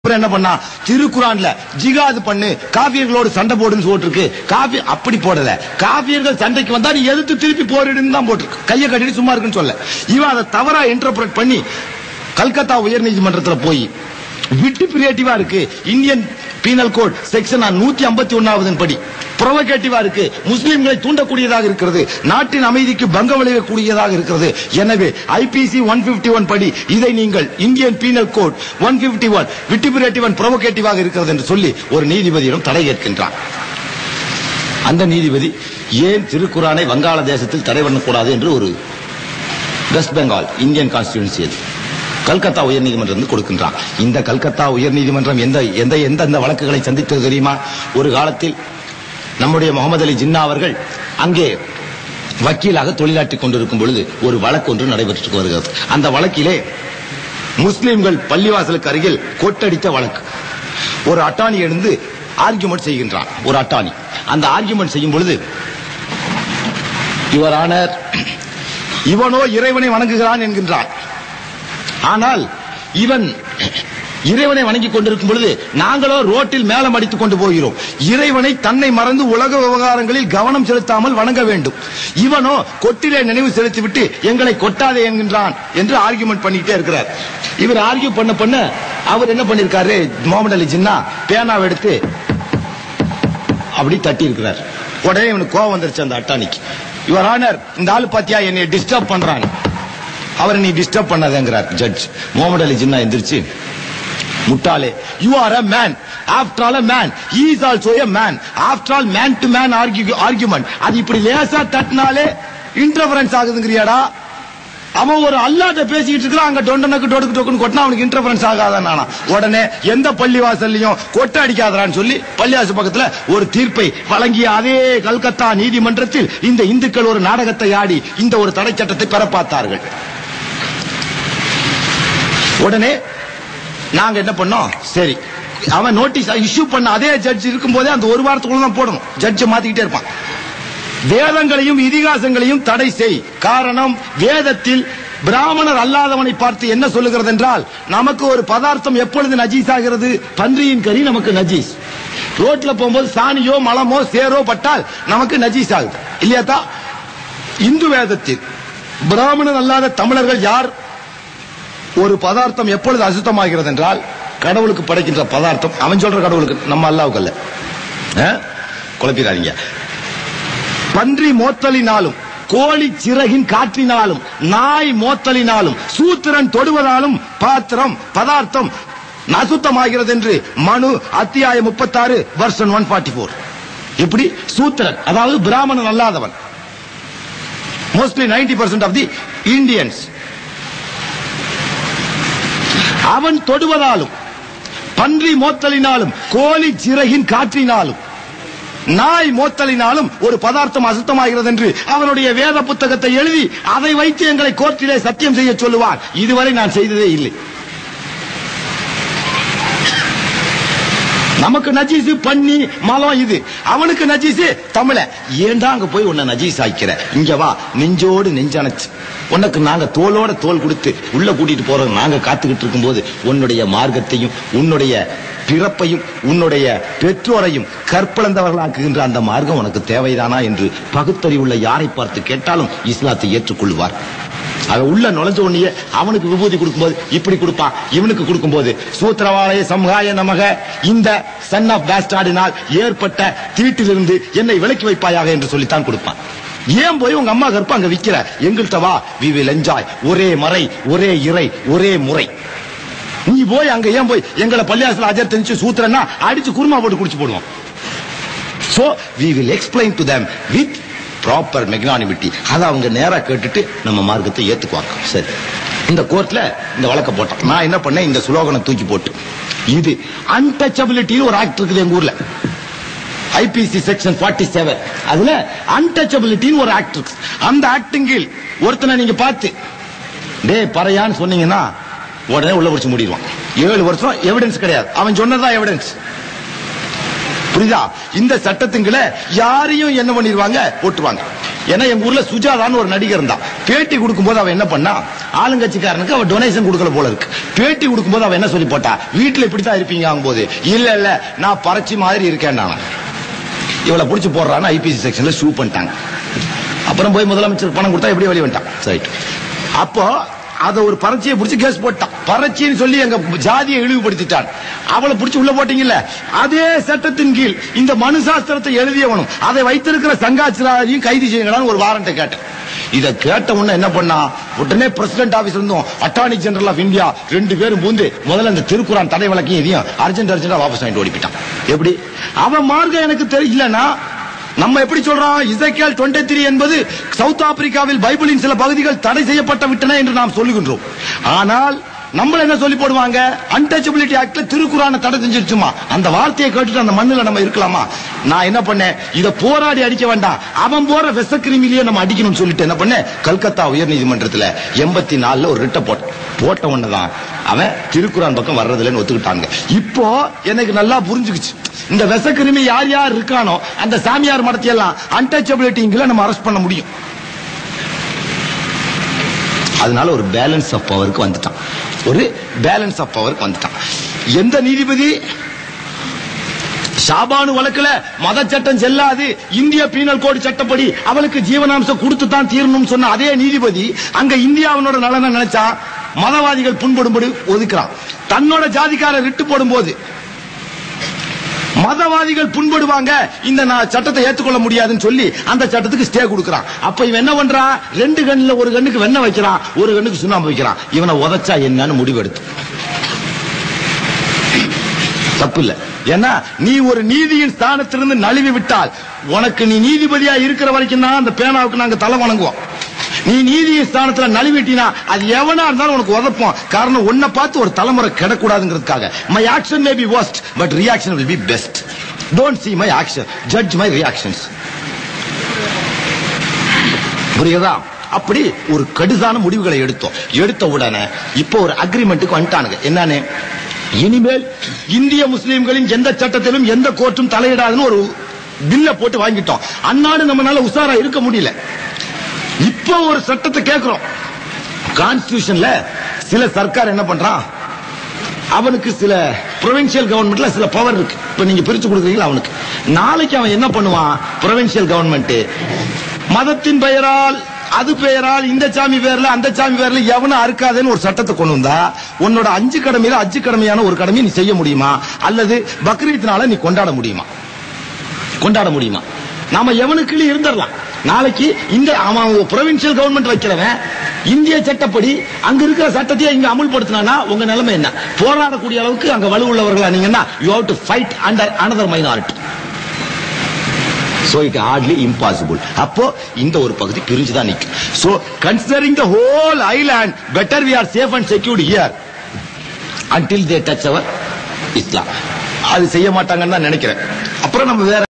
அப்புறம் என்ன பண்ணா திருக்குறான்ல ஜிகாது பண்ணு காபியர்களோடு சண்டை போடுன்னு போட்டிருக்கு காபி அப்படி போடல காபியர்கள் சண்டைக்கு வந்தா நீ எதிர்த்து திருப்பி போரிடுன்னு தான் போட்டிருக்கு கையை கட்டிட்டு சும்மா இருக்குன்னு சொல்ல இவன் அதை தவறா இன்டர்பிரட் பண்ணி கல்கத்தா உயர்நீதிமன்றத்துல போய் விட்டு கிரியேட்டிவா இருக்கு இந்தியன் பீனல் கோட் செக்ஷன் நூத்தி ஐம்பத்தி ஒன்னாவது படி புரோவகேட்டிவா இருக்கு முஸ்லிம்களை தூண்டக்கூடியதாக இருக்கிறது நாட்டின் அமைதிக்கு பங்கம் விளைவிக்கக்கூடியதாக இருக்கிறது எனவே ஐபிசி ஒன் பிப்டி ஒன் படி இதை நீங்கள் Indian penal code one fifty one vituperative and புரோவகேட்டிவாக இருக்கிறது என்று சொல்லி ஒரு நீதிபதியிடம் தடை கேட்கின்றான் அந்த நீதிபதி ஏன் திருக்குறானை வங்காளதேசத்தில் தடை பண்ணக்கூடாது என்று ஒரு வெஸ்ட் பெங்கால் இந்தியன் கான்ஸ்டிடியூன்சி அது கல்கத்தா உயர்நீதிமன்றம் கொடுக்கின்றான் இந்த கல்கத்தா உயர்நீதிமன்றம் எந்த எந்த எந்தெந்த வழக்குகளை சந்தித்தது தெரியுமா ஒரு காலத்தில் நம்முடைய முகமது அலி ஜின்னா அவர்கள் அங்கே வக்கீலாக தொழிலாற்றிக் கொண்டிருக்கும் பொழுது ஒரு வழக்கு ஒன்று நடைபெற்று வருகிறது அந்த வழக்கிலே முஸ்லிம்கள் பள்ளிவாசலுக்கு அருகில் கொட்டடித்த வழக்கு ஒரு அட்டாணி எழுந்து ஆர்கியூமெண்ட் செய்கின்றான் ஒரு அட்டாணி அந்த ஆர்கியூமெண்ட் செய்யும் பொழுது யுவர் ஆனர் இவனோ இறைவனை வணங்குகிறான் என்கின்றான் ஆனால் இவன் இறைவனை வணங்கிக் கொண்டிருக்கும் பொழுது நாங்களோ ரோட்டில் மேலம் அடித்துக் கொண்டு போகிறோம் இறைவனை தன்னை மறந்து உலக விவகாரங்களில் கவனம் செலுத்தாமல் வணங்க வேண்டும் இவனோ கொட்டிலே நினைவு செலுத்திவிட்டு எங்களை கொட்டாதே என்கின்றான் என்று ஆர்கியூமெண்ட் பண்ணிட்டே இருக்கிறார் இவர் ஆர்கியூ பண்ண பண்ண அவர் என்ன பண்ணிருக்காரு முகமது அலி ஜின்னா பேனாவை எடுத்து அப்படி தட்டி இருக்கிறார் உடனே இவனுக்கு கோவம் வந்துருச்சு அந்த அட்டானிக்கு யுவர் ஆனர் இந்த ஆளு பாத்தியா என்னை டிஸ்டர்ப் பண்றான் அவரை நீ டிஸ்டர்ப் பண்ணாதேங்கிறார் ஜட்ஜ் முகமது அலி ஜின்னா எந்திரிச்சு முட்டாளே you are a man after all a man he is also a man after all man to man argument அது இப்படி லேசா தட்டினாலே இன்டர்ஃபரன்ஸ் ஆகுதுங்கிறியாடா அவன் ஒரு அல்லாட்ட பேசிக்கிட்டு இருக்கிறான் அங்க டொண்டனுக்கு டொடுக்கு டொக்குன்னு கொட்டினா அவனுக்கு இன்டர்ஃபரன்ஸ் ஆகாதான் நானா உடனே எந்த பள்ளிவாசல்லையும் கொட்டை அடிக்காதறான்னு சொல்லி பள்ளிவாசல் பக்கத்துல ஒரு தீர்ப்பை வழங்கிய அதே கல்கத்தா நீதிமன்றத்தில் இந்த இந்துக்கள் ஒரு நாடகத்தை ஆடி இந்த ஒரு தடை சட்டத்தை பெற பார்த்தார்கள் உடனே நாங்க என்ன பண்ணோம் சரி அவன் நோட்டீஸ் இஷ்யூ பண்ண அதே ஜட்ஜ் இருக்கும் போதே அந்த ஒரு வாரத்துக்குள்ள தான் போடணும் ஜட்ஜ் மாத்திக்கிட்டே இருப்பான் வேதங்களையும் இதிகாசங்களையும் தடை செய் காரணம் வேதத்தில் பிராமணர் அல்லாதவனை பார்த்து என்ன சொல்லுகிறது என்றால் நமக்கு ஒரு பதார்த்தம் எப்பொழுது நஜீஸ் ஆகிறது பன்றியின் கறி நமக்கு நஜீஸ் ரோட்ல போகும்போது சாணியோ மலமோ சேரோ பட்டால் நமக்கு நஜீஸ் ஆகுது இல்லையாத்தா இந்து வேதத்தில் பிராமணர் அல்லாத தமிழர்கள் யார் ஒரு பதார்த்தம் எப்பொழுது அசுத்தமாகிறது என்றால் கடவுளுக்கு படைக்கின்ற பதார்த்தம் அவன் சொல்ற கடவுளுக்கு நம்ம அல்லாவுக்கு அல்ல ஆ? குழப்பிடாதீங்க பன்றி மோத்தலினாலும் கோழி சிறகின் காற்றினாலும் நாய் மோத்தலினாலும் சூத்திரன் தொடுவதாலும் பாத்திரம் பதார்த்தம் அசுத்தமாகிறது என்று மனு அத்தியாயம் முப்பத்தாறு வருஷன் ஒன் ஃபார்ட்டி போர் இப்படி சூத்திரன் அதாவது பிராமணன் அல்லாதவன் mostly ninety percent of the Indians அவன் தொடுவதாலும் பன்றி மோத்தலினாலும் கோழி சிறகின் காற்றினாலும் நாய் மோத்தலினாலும் ஒரு பதார்த்தம் அசுத்தமாகிறது என்று அவனுடைய வேத புத்தகத்தை எழுதி அதை வைத்து எங்களை கோர்ட்டிலே சத்தியம் செய்ய சொல்லுவார் இதுவரை நான் செய்ததே இல்லை நமக்கு நஜீசு பண்ணி மலம் இது அவனுக்கு நஜீசு தமிழ ஏன்டா அங்க போய் உன்னை நஜீஸ் ஆக்கிற இங்க வா நெஞ்சோடு நெஞ்சணைச்சு உனக்கு நாங்க தோளோட தோல் கொடுத்து உள்ள கூட்டிட்டு போறோம் நாங்க காத்துக்கிட்டு இருக்கும்போது உன்னுடைய மார்க்கத்தையும் உன்னுடைய பிறப்பையும் உன்னுடைய பெற்றோரையும் கற்பிழந்தவர்களாக்குகின்ற அந்த மார்க்கம் உனக்கு தேவைதானா என்று பகுத்தறிவுள்ள யாரை பார்த்து கேட்டாலும் இஸ்லாத்தை ஏற்றுக்கொள்வார் அவன் உள்ள நுழைஞ்ச உடனே அவனுக்கு விபூதி கொடுக்கும்போது இப்படி கொடுப்பான் இவனுக்கு கொடுக்கும்போது சூத்திரவாலய சம்ஹாய நமக இந்த சன் ஆஃப் பேஸ்டார்டினால் ஏற்பட்ட தீட்டிலிருந்து என்னை விலக்கி வைப்பாயாக என்று சொல்லித்தான் கொடுப்பான் ஏன் போய் உங்க அம்மா கற்ப அங்க விக்கிற எங்கள்கிட்ட வா வி வில் என்ஜாய் ஒரே மறை ஒரே இறை ஒரே முறை நீ போய் அங்க ஏன் போய் எங்களை பள்ளியாசல அஜர் தெரிஞ்சு சூத்திரன்னா அடிச்சு குருமா போட்டு குடிச்சு போடுவோம் so we will explain to them with proper magnanimity அதை அவங்க நேரா கேட்டுட்டு நம்ம மார்க்கத்தை ஏத்துக்குவாங்க சரி இந்த கோர்ட்ல இந்த வழக்க போட்டோம் நான் என்ன பண்ணேன் இந்த சுலோகனை தூக்கி போட்டு இது அன்டச்சபிலிட்டின்னு ஒரு ஆக்ட் இருக்குது எங்க ஊர்ல ஐபிசி செக்ஷன் 47 செவன் அதுல அன்டச்சபிலிட்டின்னு ஒரு ஆக்ட் இருக்கு அந்த ஆக்டின் கீழ் ஒருத்தனை நீங்க பார்த்து டேய் பறையான்னு சொன்னீங்கன்னா உடனே உள்ள பிடிச்சு மூடிடுவான் ஏழு வருஷம் எவிடன்ஸ் கிடையாது அவன் சொன்னதுதான் எவிடன்ஸ் புரியுதா இந்த சட்டத்துங்களை யாரையும் என்ன பண்ணிடுவாங்க போட்டுருவாங்க ஏன்னா எங்க ஊர்ல சுஜாதான்னு ஒரு நடிகர் இருந்தா பேட்டி கொடுக்கும்போது அவன் என்ன பண்ணா ஆளுங்கட்சிக்காரனுக்கு அவன் டொனேஷன் கொடுக்கல போல இருக்கு பேட்டி கொடுக்கும்போது அவன் என்ன சொல்லி போட்டா வீட்டுல இப்படித்தான் இருப்பீங்க போது இல்ல இல்ல நான் பறச்சி மாதிரி இருக்கேன் நான் இவளை புடிச்சு போடுறான்னு ஐபிசி செக்ஷன்ல ஷூ பண்ணிட்டாங்க அப்புறம் போய் முதலமைச்சர் பணம் கொடுத்தா எப்படி வெளியே வந்துட்டான் ரைட் அப்போ அத ஒரு பறச்சியை பிடிச்சி கேஸ் போட்டான் பறச்சின்னு சொல்லி எங்க ஜாதியை இழிவுபடுத்திட்டான் அவளை பிடிச்சி உள்ள போட்டீங்கல்ல அதே சட்டத்தின் கீழ் இந்த மனு சாஸ்திரத்தை எழுதியவனும் அதை வைத்திருக்கிற சங்காச்சிராரையும் கைது செய்யுங்களான்னு ஒரு வாரண்ட்டை கேட்டேன் இத கேட்ட உடனே என்ன பண்ணா உடனே பிரசிடென்ட் ஆபீஸ் இருந்தோம் அட்டார்னி ஜெனரல் ஆஃப் இந்தியா ரெண்டு பேரும் பூந்து முதல்ல இந்த திருக்குறான் தடை வழக்கையும் இதையும் அர்ஜென்ட் அர்ஜென்டா வாபஸ் வாங்கிட்டு ஓடிப்பிட்டான் எப்படி அவன் மார்க்கம் எனக்கு தெரியலனா நம்ம எப்படி சொல்றோம் இசைக்கேல் 23 த்ரீ என்பது சவுத் ஆப்பிரிக்காவில் பைபிளின் சில பகுதிகள் தடை செய்யப்பட்ட விட்டன என்று நாம் சொல்லுகின்றோம் ஆனால் நம்மள என்ன சொல்லி போடுவாங்க அன்டச்சபிலிட்டி ஆக்ட்ல திருக்குறான தடை செஞ்சிருச்சுமா அந்த வார்த்தையை கேட்டுட்டு அந்த மண்ணுல நம்ம இருக்கலாமா நான் என்ன பண்ணேன் இத போராடி அடிக்க வேண்டாம் அவன் போற விஷக்கிருமிலேயே நம்ம அடிக்கணும்னு சொல்லிட்டு என்ன பண்ணேன் கல்கத்தா உயர்நீதிமன்றத்துல எண்பத்தி நாலுல ஒரு ரிட்ட போட்டேன் போட்ட உடனேதான் அவன் திருக்குறான் பக்கம் வர்றதில்லைன்னு ஒத்துக்கிட்டாங்க இப்போ எனக்கு நல்லா புரிஞ்சுக்குச்சு இந்த விஷக்கிருமி யார் யார் இருக்கானோ அந்த சாமியார் மடத்தையெல்லாம் அன்டச்சபிலிட்டிங்களை நம்ம அரெஸ்ட் பண்ண முடியும் அதனால ஒரு பேலன்ஸ் ஆஃப் பவருக்கு வந்துட்டான் ஒரு பேலன்ஸ் ஆஃப் பவருக்கு வந்துட்டான் எந்த நீதிபதி ஷாபானு வழக்குல மத சட்டம் செல்லாது இந்திய பீனல் கோடு சட்டப்படி அவளுக்கு ஜீவனாம்சம் கொடுத்து தான் தீரணும்னு சொன்ன அதே நீதிபதி அங்க இந்தியாவினோட நலனை நினைச்சா மதவாதிகள் புண்படும்படி ஒதுக்குறான் தன்னோட ஜாதிக்காரர் ரிட்டு போடும்போது மதவாதிகள் புண்படுவாங்க இந்த நான் சட்டத்தை ஏத்துக்கொள்ள முடியாதுன்னு சொல்லி அந்த சட்டத்துக்கு ஸ்டே கொடுக்கறான் அப்ப இவன் என்ன பண்றான் ரெண்டு கண்ணுல ஒரு கண்ணுக்கு வெண்ணெய் வைக்கிறான் ஒரு கண்ணுக்கு சுண்ணாம்பு வைக்கிறான் இவனை உதைச்சா என்னன்னு முடிவெடுத்து தப்பு இல்ல ஏன்னா நீ ஒரு நீதியின் ஸ்தானத்திலிருந்து நழுவி விட்டால் உனக்கு நீ நீதிபதியா இருக்கிற வரைக்கும் தான் அந்த பேனாவுக்கு நாங்க தலை வணங்குவோம் நீ நீதியின் ஸ்தானத்துல நழுவிட்டினா அது எவனா இருந்தாலும் உனக்கு உதப்போம் காரணம் உன்னை பார்த்து ஒரு தலைமுறை கிடக்கூடாதுங்கிறதுக்காக my action may be worst but reaction will be best don't see my action judge my reactions புரியுதா அப்படி ஒரு கடுதான முடிவுகளை எடுத்தோம் எடுத்த உடனே இப்போ ஒரு அக்ரிமெண்ட்டுக்கு வந்துட்டானுங்க என்னன்னு இனிமேல் இந்திய முஸ்லிம்களின் எந்த சட்டத்திலும் எந்த கோர்ட்டும் தலையிடாதுன்னு ஒரு பில்ல போட்டு வாங்கிட்டோம் அந்நாடு நம்மளால உசாரா இருக்க முடியல இப்போ ஒரு சட்டத்தை கேட்கிறோம் கான்ஸ்டிடியூஷன்ல சில சர்க்கார் என்ன பண்றான் அவனுக்கு சில ப்ரொவின்சியல் கவர்மெண்ட்ல சில பவர் இருக்கு இப்ப நீங்க பிரிச்சு கொடுக்குறீங்களா அவனுக்கு நாளைக்கு அவன் என்ன பண்ணுவான் ப்ரொவின்சியல் கவர்மெண்ட் மதத்தின் பெயரால் அது பெயரால் இந்த சாமி பேர்ல அந்த சாமி பேர்ல எவனும் அறுக்காதேன்னு ஒரு சட்டத்தை கொண்டு வந்தா உன்னோட அஞ்சு கடமையில அஞ்சு கடமையான ஒரு கடமையை நீ செய்ய முடியுமா அல்லது பக்ரீத்னால நீ கொண்டாட முடியுமா கொண்டாட முடியுமா நாம எவனுக்கு இருந்துடலாம் நாளைக்கு இந்த அவன் ப்ரொவின்சியல் கவர்மெண்ட் வைக்கிறவன் இந்திய சட்டப்படி அங்க இருக்கிற சட்டத்தையே இங்க அமுல்படுத்தினா உங்க நிலைமை என்ன போராடக்கூடிய அளவுக்கு அங்க வலுவுள்ளவர்களா நீங்கன்னா you have to fight under another minority so it hardly impossible அப்போ இந்த ஒரு பகுதி பிரிஞ்சு தான் நிக்கும் so considering the whole island better we are safe and secured here until they touch our Islam அது செய்ய மாட்டாங்கன்னு தான் நினைக்கிறேன் அப்புறம் நம்ம வேற